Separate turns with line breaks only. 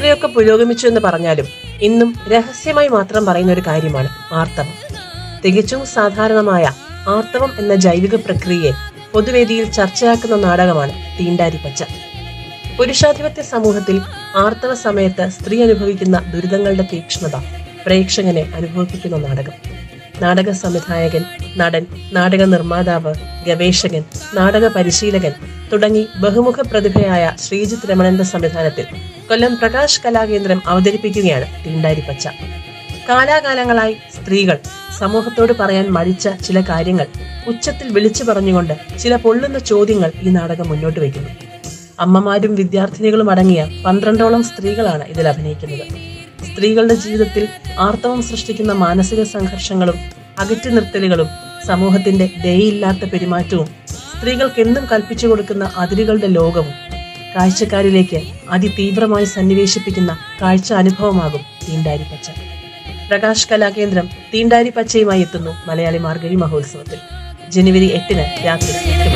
എത്രയൊക്കെ പുരോഗമിച്ചു എന്ന് പറഞ്ഞാലും ഇന്നും രഹസ്യമായി മാത്രം പറയുന്ന ഒരു കാര്യമാണ് ആർത്തവം തികച്ചും സാധാരണമായ ആർത്തവം എന്ന ജൈവിക പ്രക്രിയയെ പൊതുവേദിയിൽ ചർച്ചയാക്കുന്ന നാടകമാണ് തീണ്ടാരി പച്ച പുരുഷാധിപത്യ സമൂഹത്തിൽ ആർത്തവ സമയത്ത് സ്ത്രീ അനുഭവിക്കുന്ന ദുരിതങ്ങളുടെ തീക്ഷ്ണത പ്രേക്ഷകനെ അനുഭവിപ്പിക്കുന്ന നാടകം നാടക സംവിധായകൻ നടൻ നാടക നിർമ്മാതാവ് ഗവേഷകൻ നാടക പരിശീലകൻ തുടങ്ങി ബഹുമുഖ പ്രതിഭയായ ശ്രീജിത്ത് രമണന്റെ സംവിധാനത്തിൽ കൊല്ലം പ്രകാശ് കലാകേന്ദ്രം അവതരിപ്പിക്കുകയാണ് തീണ്ടാരി പച്ച കാലാകാലങ്ങളായി സ്ത്രീകൾ സമൂഹത്തോട് പറയാൻ മടിച്ച ചില കാര്യങ്ങൾ ഉച്ചത്തിൽ വിളിച്ചു പറഞ്ഞുകൊണ്ട് ചില പൊള്ളുന്ന ചോദ്യങ്ങൾ ഈ നാടകം മുന്നോട്ട് വയ്ക്കുന്നു അമ്മമാരും വിദ്യാർത്ഥിനികളും അടങ്ങിയ പന്ത്രണ്ടോളം സ്ത്രീകളാണ് ഇതിൽ അഭിനയിക്കുന്നത് സ്ത്രീകളുടെ ജീവിതത്തിൽ ആർത്തവം സൃഷ്ടിക്കുന്ന മാനസിക സംഘർഷങ്ങളും അകറ്റി നിർത്തലുകളും സമൂഹത്തിന്റെ ദയയില്ലാത്ത പെരുമാറ്റവും സ്ത്രീകൾക്ക് എന്നും കൽപ്പിച്ചു കൊടുക്കുന്ന അതിരുകളുടെ ലോകവും കാഴ്ചക്കാരിലേക്ക് അതിതീവ്രമായി സന്നിവേശിപ്പിക്കുന്ന കാഴ്ച അനുഭവമാകും തീണ്ടാരി പച്ച പ്രകാശ് കലാകേന്ദ്രം തീണ്ടാരി പച്ചയുമായി എത്തുന്നു മലയാളി മാർഗഴി മഹോത്സവത്തിൽ ജനുവരി എട്ടിന് രാത്രി എട്ട് മണിക്ക്